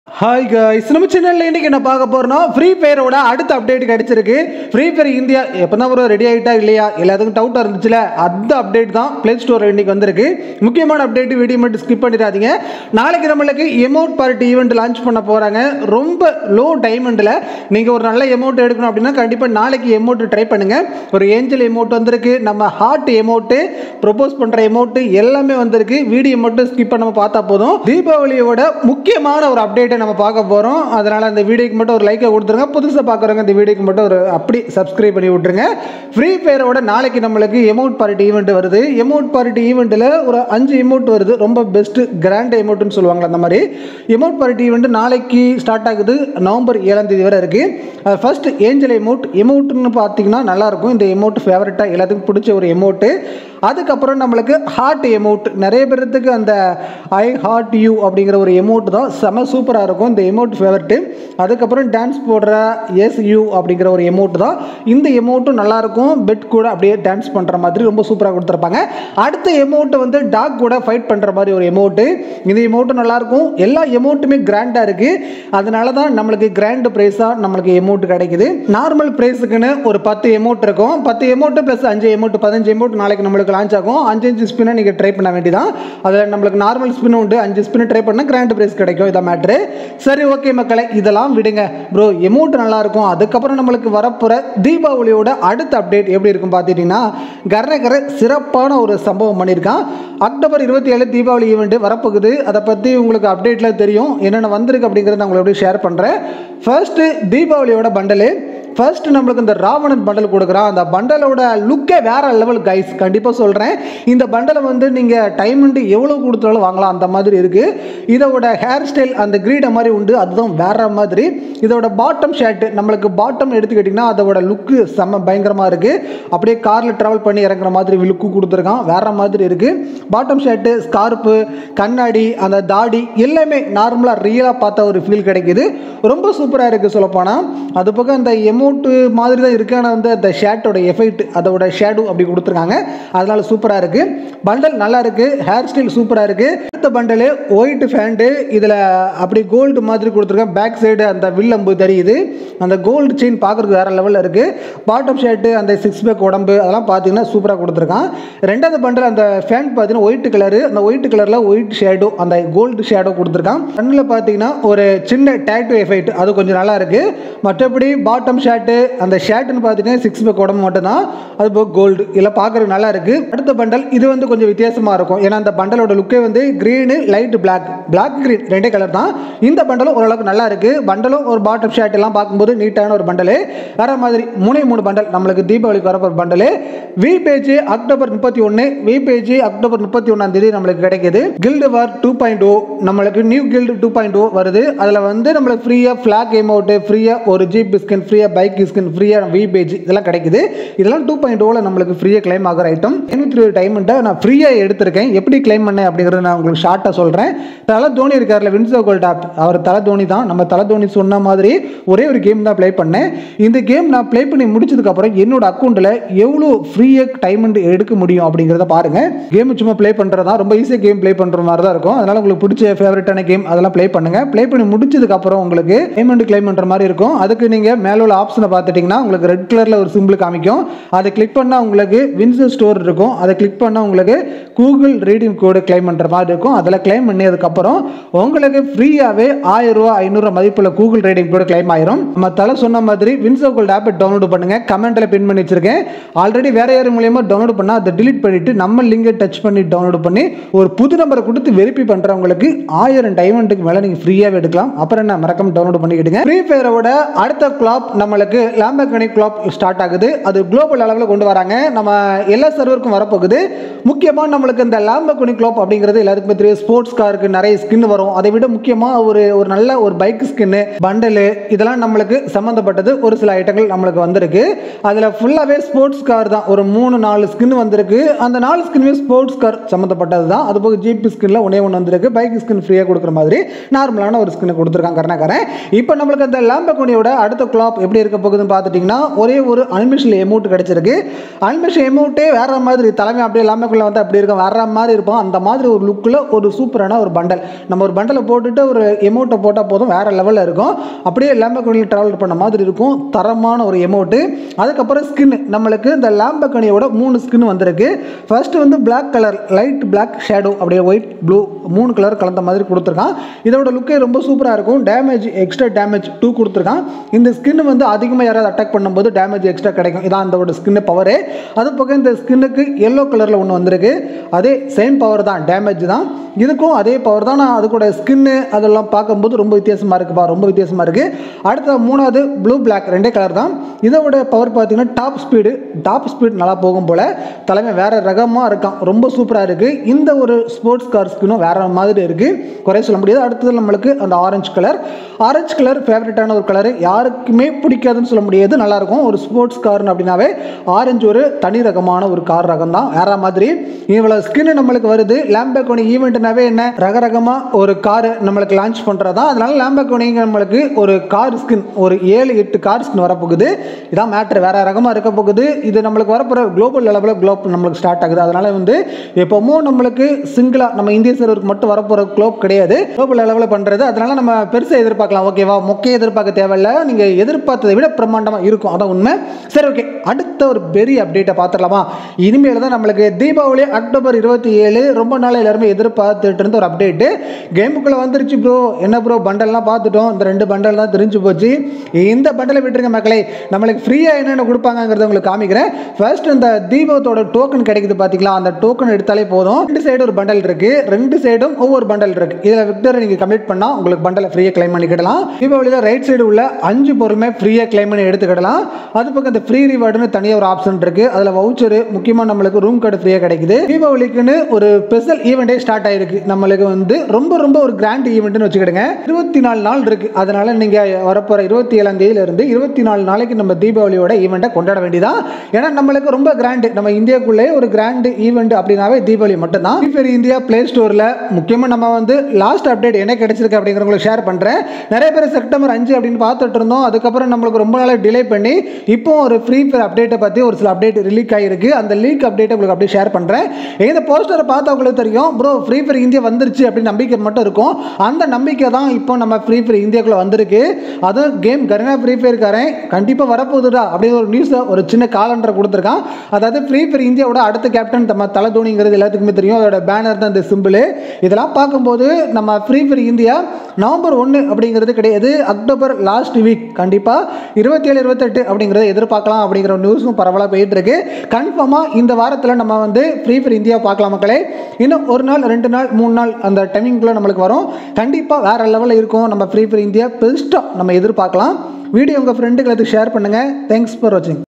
hi guys நம்ம சேனல்ல இன்னைக்கு என்ன பார்க்க போறோம்னா ஃப்ரீ ஃபயரோட அடுத்த அப்டேட் கிடைச்சிருக்கு ஃப்ரீ ஃபயர் இந்தியா எப்பதான் ஒரு ரெடி ஆயிட்டா இல்லையா எல்லாத்துக்கும் டவுட்டாக இருந்துச்சுல அந்த அப்டேட் தான் ப்ளே ஸ்டோர் இன்னைக்கு வந்திருக்கு முக்கியமான அப்டேட் வீடியோ மட்டும் ஸ்கிப் பண்ணிடாதீங்க நாளைக்கு நம்மளுக்கு எமௌண்ட் பார்ட்டி ஈவெண்ட் லான்ச் பண்ண போறாங்க ரொம்ப லோ டைமண்டில் நீங்கள் ஒரு நல்ல எமௌண்ட் எடுக்கணும் அப்படின்னா கண்டிப்பாக நாளைக்கு எமௌண்ட் ட்ரை பண்ணுங்க ஒரு ஏஞ்சல் எமௌண்ட் வந்திருக்கு நம்ம ஹார்ட் எமௌண்ட்டு ப்ரொபோஸ் பண்ணுற எமௌண்ட் எல்லாமே வந்திருக்கு வீடியோ மட்டும் ஸ்கிப் பண்ணாம பார்த்தா போதும் தீபாவளியோட முக்கியமான ஒரு அப்டேட்டை நம்ம பார்க்க போகிறோம் அதனால் அந்த வீடியோக்கு மட்டும் ஒரு லைக்கை கொடுத்துருங்க புதுசாக பார்க்குறவங்க இந்த வீடியோக்கு மட்டும் ஒரு அப்படி சப்ஸ்கிரைப் பண்ணி விட்ருங்க ஃப்ரீ ஃபயரோட நாளைக்கு நம்மளுக்கு எமௌண்ட் பார்ட்டி ஈவெண்ட் வருது எமௌண்ட் பார்ட்டி ஈவெண்ட்டில் ஒரு அஞ்சு எமௌண்ட் வருது ரொம்ப பெஸ்ட்டு கிராண்ட் எமௌண்ட்னு சொல்லுவாங்க அந்த மாதிரி எமௌண்ட் பார்ட்டி ஈவெண்ட் நாளைக்கு ஸ்டார்ட் ஆகுது நவம்பர் ஏழாம் தேதி வரை இருக்குது ஃபர்ஸ்ட் ஏஞ்சல் எமௌண்ட் எமௌண்ட்னு பார்த்தீங்கன்னா நல்லாயிருக்கும் இந்த எமௌண்ட் ஃபேவரட்டாக எல்லாத்துக்கும் பிடிச்ச ஒரு எமௌண்ட்டு அதுக்கப்புறம் நம்மளுக்கு ஹார்ட் எமௌண்ட் நிறைய பேர்த்துக்கு அந்த ஐ ஹார்ட் யூ அப்படிங்கிற ஒரு எமௌண்ட் தான் செம சூப்பராக இருக்கும் இந்த எமௌண்ட் ஃபேவரட்டு அதுக்கப்புறம் டான்ஸ் போடுற எஸ் யூ அப்படிங்கிற ஒரு எமௌண்ட் தான் இந்த எமௌண்ட்டும் நல்லாயிருக்கும் பெட் கூட அப்படியே டான்ஸ் பண்ணுற மாதிரி ரொம்ப சூப்பராக கொடுத்துருப்பாங்க அடுத்த எமௌண்ட் வந்து டாக் கூட ஃபைட் பண்ணுற மாதிரி ஒரு எமௌண்ட்டு இந்த எமௌண்ட்டும் நல்லாயிருக்கும் எல்லா எமௌண்ட்டுமே கிராண்டாக இருக்குது அதனால தான் நம்மளுக்கு கிராண்ட் ப்ரைஸாக நம்மளுக்கு எமௌண்ட் கிடைக்குது நார்மல் ப்ரைஸுக்குன்னு ஒரு பத்து எமௌண்ட் இருக்கும் பத்து எமௌண்ட் ப்ளஸ் அஞ்சு எமௌண்ட் பதினஞ்சு எமௌண்ட் நாளைக்கு நம்மளுக்கு லான்ச் ஆகும் அஞ்சு அஞ்சு ஸ்பின்னை நீங்கள் ட்ரை பண்ண வேண்டியதான் அதில் நம்மளுக்கு நார்மல் ஸ்பின் உண்டு அஞ்சு ஸ்பின் ட்ரை பண்ணால் கிராண்ட் ப்ரைஸ் கிடைக்கும் இதான் மேட்ரு சரி ஓகே மக்களே இதெல்லாம் விடுங்க ப்ரோ எமௌண்ட் நல்லா இருக்கும் அதுக்கப்புறம் நம்மளுக்கு வரப்போகிற தீபாவளியோட அடுத்த அப்டேட் எப்படி இருக்கும் பார்த்துட்டிங்கன்னா கர்ணகரை சிறப்பான ஒரு சம்பவம் பண்ணியிருக்கான் அக்டோபர் இருபத்தி ஏழு தீபாவளி ஈவெண்ட் வரப்போகுது அதை பற்றி உங்களுக்கு அப்டேட்டில் தெரியும் என்னென்ன வந்திருக்கு அப்படிங்கிறத நான் உங்களுக்கு ஷேர் பண்ணுறேன் ஃபர்ஸ்ட்டு தீபாவளியோட பண்டலு ஃபர்ஸ்ட் நம்மளுக்கு இந்த ராவணன் பண்டல் கொடுக்குறான் அந்த பண்டலோட லுக்கே வேற லெவல் கைஸ் கண்டிப்பாக சொல்கிறேன் இந்த பண்டலை வந்து நீங்கள் டைமண்ட் எவ்வளோ கொடுத்தாலும் வாங்கலாம் அந்த மாதிரி இருக்குது இதோட ஹேர் ஸ்டைல் அந்த கிரீடை மாதிரி உண்டு அதுதான் வேற மாதிரி இதோட பாட்டம் ஷர்ட் நம்மளுக்கு பாட்டம் எடுத்துக்கிட்டிங்கன்னா அதோட லுக்கு செம்ம பயங்கரமாக இருக்குது அப்படியே காரில் ட்ராவல் பண்ணி இறங்குற மாதிரி லுக்கு கொடுத்துருக்கான் வேற மாதிரி இருக்குது பாட்டம் ஷர்ட்டு ஸ்கார்ப்பு கண்ணாடி அந்த தாடி எல்லாமே நார்மலாக ரியலாக பார்த்த ஒரு ஃபீல் கிடைக்குது ரொம்ப சூப்பராக இருக்குது சொல்லப்போனால் அது பக்கம் அந்த எமௌண்ட்டு மாதிரி தான் இருக்குது ஆனால் வந்து அந்த ஷேர்ட்டோட எஃபெக்ட் அதோட ஷேடோ அப்படி கொடுத்துருக்காங்க அதனால சூப்பராக இருக்குது பண்டல் நல்லா இருக்குது ஹேர் ஸ்டைல் சூப்பராக இருக்குது அடுத்த பண்டலு ஒயிட் ஃபேண்ட்டு இதில் அப்படி கோல்டு மாதிரி கொடுத்துருக்காங்க பேக் சைடு அந்த வில்லம்பு தெரியுது அந்த கோல்டு செயின் பார்க்குறதுக்கு வேறு லெவலில் இருக்குது பாட்டம் ஷர்ட்டு அந்த சிக்ஸ் பேக் உடம்பு அதெல்லாம் பார்த்தீங்கன்னா சூப்பராக கொடுத்துருக்கான் ரெண்டாவது பண்டல் அந்த ஃபேண்ட் பார்த்தீங்கன்னா ஒயிட் கலரு அந்த ஒயிட் கலரில் ஒயிட் ஷேடோ அந்த கோல்டு ஷேடோ கொடுத்துருக்கான் கண்ணில் பார்த்தீங்கன்னா ஒரு சின்ன டேட்டோ எஃபெக்ட் அது கொஞ்சம் நல்லா இருக்குது மற்றபடி பாட்டம் ஷர்ட்டு அந்த ஷர்ட்டுன்னு பார்த்தீங்கன்னா சிக்ஸ் பேக் உடம்பு மட்டும்தான் அது போக கோல்டு இதெல்லாம் பார்க்குறதுக்கு நல்லா இருக்குது அடுத்த பண்டல் இது வந்து கொஞ்சம் வித்தியாசமாக இருக்கும் ஏன்னா அந்த பண்டலோட லுக்கே வந்து green light black black green ரெண்டே கலர் தான் இந்த பண்டலும் ஓரளவுக்கு நல்லா இருக்குது பண்டலும் ஒரு பாட்டம் ஷர்ட் எல்லாம் பார்க்கும்போது நீட்டான ஒரு பண்டலு வேற மாதிரி மூணே மூணு பண்டல் நம்மளுக்கு தீபாவளிக்கு வரப்போ ஒரு பண்டலு வி பேஜ் அக்டோபர் முப்பத்தி ஒன்று வி பேஜ் அக்டோபர் முப்பத்தி ஒன்றாம் தேதி நம்மளுக்கு கிடைக்குது guild war two point o நம்மளுக்கு new guild two point o வருது அதில் வந்து நம்மளுக்கு ஃப்ரீயாக ஃப்ளாக் எமௌண்ட்டு ஃப்ரீயாக ஒரு ஜீப் ஸ்கின் ஃப்ரீயாக பைக் ஸ்கின் ஃப்ரீயாக வி பேஜ் இதெல்லாம் கிடைக்குது இதெல்லாம் டூ பாயிண்ட் ஓவில் நம்மளுக்கு ஃப்ரீயாக கிளைம் ஆகிற ஐட்டம் ஐநூற்றி இருபது டைமண்ட்டை நான் ஃப்ரீயாக எடுத்திருக்கேன் எப்படி கிளைம் பண்ணேன் அப்படிங்கிறத நான் உங்களுக்கு ஷார்ட்டாக சொல்கிறேன் தலை தோனி இருக்கார்ல வின்சோ கோல்ட் ஆப் அவர் தலை தோனி தான் நம்ம தலை தோனி சொன்ன மாதிரி ஒரே ஒரு கேம் தான் ப்ளே பண்ணேன் இந்த கேம் நான் ப்ளே பண்ணி முடிச்சதுக்கப்புறம் என்னோட அக்கௌண்ட்டில் எவ்வளோ ஃப்ரீயாக டைமண்ட் எடுக்க முடியும் அப்படிங்கிறத பாருங்கள் கேம் சும்மா ப்ளே பண்ணுறதா ரொம்ப ஈஸியாக கேம் ப்ளே பண்ணுற மாதிரி தான் இருக்கும் அதனால் உங்களுக்கு பிடிச்ச ஃபேவரட்டான கேம் அதெல்லாம் ப்ளே பண்ணுங்கள் ப்ளே பண்ணி முடிச்சதுக்கப்புறம் உங்களுக்கு டைமண்ட் கிளைம் பண்ணுற மாதிரி இருக்கும் அதுக்கு நீங்கள் மேலே உள்ள ஆப்ஷனை பார்த்துட்டிங்கன்னா உங்களுக்கு ரெட் கலரில் ஒரு சிம்பிள் காமிக்கும் அதை கிளிக் பண்ணால் உங்களுக்கு வின்சோ ஸ்டோர் இருக்கும் அதை கிளிக் பண்ணால் உங்களுக்கு கூகுள் ரீடிங் கோடு கிளைம் பண்ணுற மாதிரி இருக்கும் அதில் கிளைம் பண்ணியதுக்கப்புறம் உங்களுக்கு ஃப்ரீயாகவே ஆயிரம் ரூபா ஐநூறுரூவா மதிப்புள்ள கூகுள் ரீடிங் கோடு கிளைம் ஆயிரும் நம்ம தலை சொன்ன மாதிரி வின்சோ கோல்ட் ஆப்பை டவுன்லோட் பண்ணுங்க கமெண்ட்டில் பின் பண்ணி வச்சிருக்கேன் ஆல்ரெடி வேற யார் மூலியமாக டவுன்லோட் பண்ணால் அதை டிலீட் பண்ணிட்டு நம்ம லிங்கை டச் பண்ணி டவுன்லோட் பண்ணி ஒரு புது நம்பரை கொடுத்து வெரிஃபை பண்ணுறவங்களுக்கு ஆயிரம் டைமண்டுக்கு மேலே நீங்கள் ஃப்ரீயாகவே எடுக்கலாம் அப்புறம் என்ன மறக்காம டவுன்லோட் பண்ணிக்கிடுங்க ஃப்ரீ ஃபயரோட அடுத்த கிளாப் நம்மளுக்கு லேம்பகனி கிளாப் ஸ்டார்ட் ஆகுது அது குளோபல் அளவில் கொண்டு வராங்க நம்ம எல்லா சர்வருக்கும் வரப்போகுது முக்கியமாக நம்மளுக்கு இந்த லேம்பகனி கிளாப் அப்படிங்கிறது எல்லாத்துக்குமே தெரியும் ஸ்போர்ட்ஸ் காருக்கு நிறைய ஸ்கின் வரும் அதை விட முக்கியமாக ஒரு ஒரு நல்ல ஒரு பைக் ஸ்கின்னு பண்டலு இதெல்லாம் நம்மளுக்கு சம்மந்தப்பட்டது ஒரு சில ஐட்டங்கள் நம்மளுக்கு வந்திருக்கு அதில் ஃபுல்லாகவே ஸ்போர்ட்ஸ் கார் தான் ஒரு மூணு நாலு ஸ்கின் வந்திருக்கு அந்த நாலு ஸ்கின்மே ஸ்போர்ட்ஸ் கார் சம்மந்தப்பட்டது தான் அது போக ஜிபி ஸ்கின்ல ஒன்றே ஒன்று வந்திருக்கு பைக் ஸ்கின் ஃப்ரீயாக கொடுக்குற மாதிரி நார்மலான ஒரு ஸ்கின் கொடுத்துருக்காங்க கருணாக்காரன் இப்போ இப்போ நம்மளுக்கு அந்த லேம்பகோனியோட அடுத்த கிளாப் எப்படி இருக்க போகுதுன்னு பார்த்துட்டிங்கன்னா ஒரே ஒரு அனிமேஷன் எமௌண்ட் கிடச்சிருக்கு அனிமேஷன் எமௌண்ட்டே வேற மாதிரி தலைமை அப்படியே லேம்பக்குள்ளே வந்து அப்படி இருக்கும் வேற மாதிரி இருப்போம் அந்த மாதிரி ஒரு லுக்கில் ஒரு சூப்பரான ஒரு பண்டல் நம்ம ஒரு பண்டலை போட்டுட்டு ஒரு எமௌண்ட்டை போட்டால் போதும் வேற லெவலில் இருக்கும் அப்படியே லேம்பகோனியில் ட்ராவல் பண்ண மாதிரி இருக்கும் தரமான ஒரு எமௌண்ட்டு அதுக்கப்புறம் ஸ்கின் நம்மளுக்கு இந்த லேம்பகனியோட மூணு ஸ்கின் வந்திருக்கு ஃபர்ஸ்ட் வந்து Black colour light Black shadow அப்படியே ஒயிட் ப்ளூ மூணு கலர் கலந்த மாதிரி கொடுத்துருக்கான் இதோட லுக்கே ரொம்ப சூப்பராக இருக்கும் டேமேஜ் எக்ஸ்ட்ரா டேமேஜ் டூ கொடுத்துருக்கான் இந்த ஸ்கின் வந்து அதிகமாக யாராவது அட்டாக் பண்ணும்போது டேமேஜ் எக்ஸ்ட்ரா கிடைக்கும் இதான் அந்த ஸ்கின் பவரு அது போக இந்த ஸ்கின்னுக்கு எல்லோ கலரில் ஒன்று வந்திருக்கு அதே சேம் பவர் தான் டேமேஜ் தான் இதுக்கும் அதே பவர் தான் நான் அதுக்கூட ஸ்கின்னு அதெல்லாம் பார்க்கும்போது ரொம்ப வித்தியாசமாக இருக்குப்பா ரொம்ப வித்தியாசமாக இருக்குது அடுத்த மூணாவது ப்ளூ Black ரெண்டே கலர் தான் இதோட பவர் பார்த்தீங்கன்னா டாப் ஸ்பீடு டாப் ஸ்பீட் நல்லா போகும் போல் தலைமை வேற ரகமாக இருக்கான் ரொம்ப சூப்பராக இருக்குது இந்த ஒரு ஸ்போர்ட்ஸ் கார் ஸ்கின்னும் வேற மாதிரி இருக்குது குறை சொல்ல முடியாது அடுத்தது நம்மளுக்கு அந்த ஆரஞ்சு கலர் ஆரஞ்சு கலர் ஃபேவரட்டான ஒரு கலர் யாருக்குமே பிடிக்காதுன்னு சொல்ல முடியாது நல்லாயிருக்கும் ஒரு ஸ்போர்ட்ஸ் கார்னு அப்படின்னாவே ஆரஞ்சு ஒரு தனி ரகமான ஒரு கார் ரகம் தான் வேற மாதிரி இவ்வளோ ஸ்கின் நம்மளுக்கு வருது லேம்பேக்கோனி ஈவெண்ட்னாவே என்ன ரக ரகமாக ஒரு கார் நம்மளுக்கு லான்ச் பண்ணுறதா அதனால லேம்பேக்கோனி நம்மளுக்கு ஒரு கார் ஸ்கின் ஒரு ஏழு எட்டு கார் ஸ்கின் வரப்போகுது இதான் மேட்ரு வேற ரகமாக இருக்க போகுது இது நம்மளுக்கு வரப்போகிற குளோபல் லெவலில் குளோப் நம்மளுக்கு ஸ்டார்ட் ஆகுது அதனால வந்து எப்போவும் நம்மளுக்கு சிங்கிளாக நம்ம இந்திய சர்வருக்கு மட்டும் வரப்போகிற குளோப் கிடையாது குளோபல் லெவலில் பண்ணுறது அதனால நம்ம பெருசாக எதிர்பார்க்கலாம் ஓகேவா மொக்கையை எதிர்பார்க்க தேவையில்ல நீங்கள் எதிர்பார்த்ததை விட பிரம்மாண்டமாக இருக்கும் அதான் உண்மை சரி ஓகே அடுத்த ஒரு பெரிய அப்டேட்டை பார்த்துடலாமா இனிமேல் தான் நம்மளுக்கு தீபாவளி அக்டோபர் இருபத்தி ஏழு ரொம்ப நாள் எல்லாருமே எதிர்பார்த்துட்டு இருந்த ஒரு அப்டேட்டு கேமுக்குள்ளே வந்துருச்சு ப்ரோ என்ன ப்ரோ பண்டல்லாம் பார்த்துட்டோம் இந்த ரெண்டு பண்டல் தான் தெரிஞ்சு போச்சு இந்த பண்டலை விட்டுருங்க மக்களே நம்மளுக்கு ஃப்ரீயாக என்னென்ன கொடுப்பாங்கங்கிறத உங்களுக்கு காமிக்கிறேன் ஃபர்ஸ்ட் இந்த தீபத்தோட டோக்கன் கிடைக்குது பார்த்தீங்களா அந்த டோக்கன் எடுத்தாலே போதும் ரெண்டு சைடு ஒரு பண்டல் இருக்கு ரெண்டு சைடும் ஒவ்வொரு பண்டல் இருக்கு இதில் விக்டரை நீங்கள் கம்ப்ளீட் பண்ணால் உங்களுக்கு பண்டலை ஃப்ரீயாக கிளைம் பண்ணிக்கிடலாம் தீபாவளியில் ரைட் சைடு உள்ள அஞ்சு பொருளுமே ஃப்ரீயாக கிளைம் பண்ணி எடுத்துக்கிடலாம் அது பக்கம் இந்த ஃப்ரீ ரிவார்டுன்னு தனியாக ஒரு ஆப்ஷன் இருக்கு அதில் வவுச்சர் முக்கியமாக நம்மளுக்கு ரூம் கார்டு ஃப்ரீயாக கிடைக்குது தீபாவளிக்குன்னு ஒரு ஸ்பெஷல் ஈவெண்ட்டே ஸ்டார்ட் ஆயிருக்கு நம்மளுக்கு வந்து ரொம்ப ரொம்ப ஒரு கிராண்ட் ஈவெண்ட்னு வச்சுக்கிடுங்க இருபத்தி நாலு நாள் இருக்கு அதனால நீங்க வரப்போற இருபத்தி ஏழாம் தேதியில இருந்து இருபத்தி நாலு நாளைக்கு நம்ம தீபாவளியோட ஈவெண்ட்டை கொண்டாட வேண்டியதான் ஏன்னா நம்மளுக்கு ரொம்ப கிராண்ட் நம்ம இந்தியாக்குள்ளே ஒரு கிராண்ட் ஈவெண்ட் அப்படின்னாவே தீபாவளி மட்டும்தான் ஃப்ரீ இந்தியா பிளே ஸ்டோர்ல முக்கியமா நம்ம வந்து லாஸ்ட் அப்டேட் என்ன கிடைச்சிருக்கு அப்படிங்கிறவங்களுக்கு ஷேர் பண்றேன் நிறைய பேர் செப்டம்பர் அஞ்சு அப்படின்னு பார்த்துட்டு இருந்தோம் அதுக்கப்புறம் நம்மளுக்கு ரொம்ப நாளாக டிலே பண்ணி இப்போ ஒரு ஃப்ரீ ஃபயர் அப்டேட்டை பற்றி ஒரு சில அப்டேட் லீக் ஆகிருக்கு அந்த லீக் அப்டேட்டை உங்களுக்கு அப்படியே ஷேர் பண்ணுறேன் இந்த போஸ்டரை பார்த்தா உங்களுக்கு தெரியும் ப்ரோ ஃப்ரீ ஃபயர் இந்தியா வந்துருச்சு அப்படின்னு நம்பிக்கை மட்டும் இருக்கும் அந்த நம்பிக்கை தான் இப்போ நம்ம ஃப்ரீ ஃபயர் இந்தியாக்குள்ளே வந்திருக்கு அதுவும் கேம் கருணா ஃப்ரீ ஃபயர்காரன் கண்டிப்பாக வரப்போகுதுடா அப்படின்னு ஒரு நியூஸை ஒரு சின்ன காலண்டரை கொடுத்துருக்கான் அதாவது ஃப்ரீ ஃபயர் இந்தியாவோட அடுத்த கேப்டன் நம்ம தலை தோனிங்கிறது எல்லாத்துக்குமே தெரியும் அதோட பேனர் தான் இந்த சிம்பிள் இதெல்லாம் பார்க்கும்போது நம்ம ஃப்ரீ ஃபயர் இந்தியா நவம்பர் ஒன்று அப்படிங்கிறது கிடையாது அக்டோபர் லாஸ்ட் வீக் கண்டிப்பாக இருபத்தி ஏழு இருபத்தெட்டு அப்படிங்கிறத எதிர்பார்க்கலாம் அப்படிங்கிற ஒரு நியூஸும் பரவலாக போயிட்டு இருக்கு கன்ஃபார்மாக இந்த வாரத்தில் நம்ம வந்து ஃப்ரீ ஃபயர் இந்தியா பார்க்கலாம் மக்களே இன்னும் ஒரு நாள் ரெண்டு நாள் மூணு நாள் அந்த டைமிங்குள்ளே நம்மளுக்கு வரும் கண்டிப்பாக வேற லெவலில் இருக்கும் நம்ம ஃப்ரீ ஃபயர் இந்தியா பெஸ்ட்டாக நம்ம எதிர்பார்க்கலாம் வீடியோ உங்கள் ஃப்ரெண்டுகளுக்கு ஷேர் பண்ணுங்கள் தேங்க்ஸ் ஃபார் வாட்சிங்